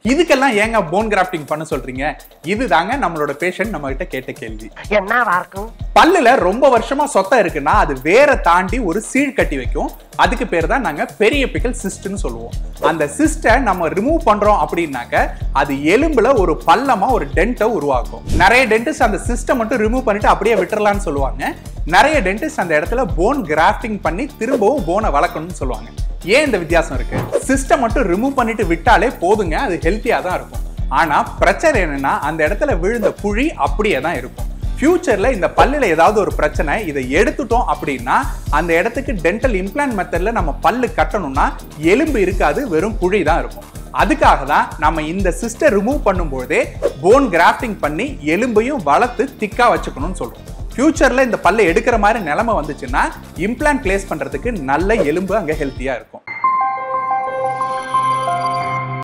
இதுக்கெல்லாம் ஏங்க phone grafting பண்ண சொல்றீங்க இதுதாங்க நம்மளோட பேஷண்ட் நம்ம கிட்ட கேட்ட கேள்வி என்னவா இருக்கும் பல்லுல ரொம்ப வருஷமா சொத்தை இருக்குன்னா அது வேற தாண்டி ஒரு சீழ் கட்டி வைக்கும் அதுக்கு பேர் தான் நாங்க பெரிய பிக்கல் சிஸ்ட்னு சொல்லுவோம் அந்த சிஸ்டை நம்ம ரிமூவ் பண்றோம் அப்படின்னாக்க அது எலும்புல ஒரு பள்ளமா ஒரு டென்ட்டை உருவாக்கும் நிறைய டென்டிஸ்ட் அந்த சிஸ்டை மட்டும் ரிமூவ் பண்ணிட்டு அப்படியே விட்டுறலாம்னு சொல்லுவாங்க நிறைய டென்டிஸ்ட் அந்த இடத்துல போன் கிராஃப்டிங் பண்ணி திரும்பவும் போனை வளர்க்கணும்னு சொல்லுவாங்க ஏன் இந்த வித்தியாசம் இருக்கு சிஸ்டம் மட்டும் ரிமூவ் பண்ணிட்டு விட்டாலே போதுங்க அது ஹெல்த்தியா தான் இருக்கும் ஆனா பிரச்சனை என்னன்னா அந்த இடத்துல விழுந்த குழி அப்படியே தான் இருக்கும் ஃபியூச்சர்ல இந்த பல்லுல ஏதாவது ஒரு பிரச்சனை இதை எடுத்துட்டோம் அப்படின்னா அந்த இடத்துக்கு டென்டல் இம்ப்ளான்ட் மெத்தட்ல நம்ம பல்லு கட்டணும்னா எலும்பு இருக்காது வெறும் குழி தான் இருக்கும் அதுக்காக தான் நம்ம இந்த சிஸ்டர் ரிமூவ் பண்ணும்போதே போன் கிராஃப்டிங் பண்ணி எலும்பையும் வளர்த்து திக்கா வச்சுக்கணும்னு சொல்றோம் ஃபியூச்சர்ல இந்த பல்லை எடுக்கிற மாதிரி நிலைமை வந்துச்சுன்னா இம்ப்ளான்ட் பிளேஸ் பண்றதுக்கு நல்ல எலும்பு அங்க ஹெல்த்தியா இருக்கும்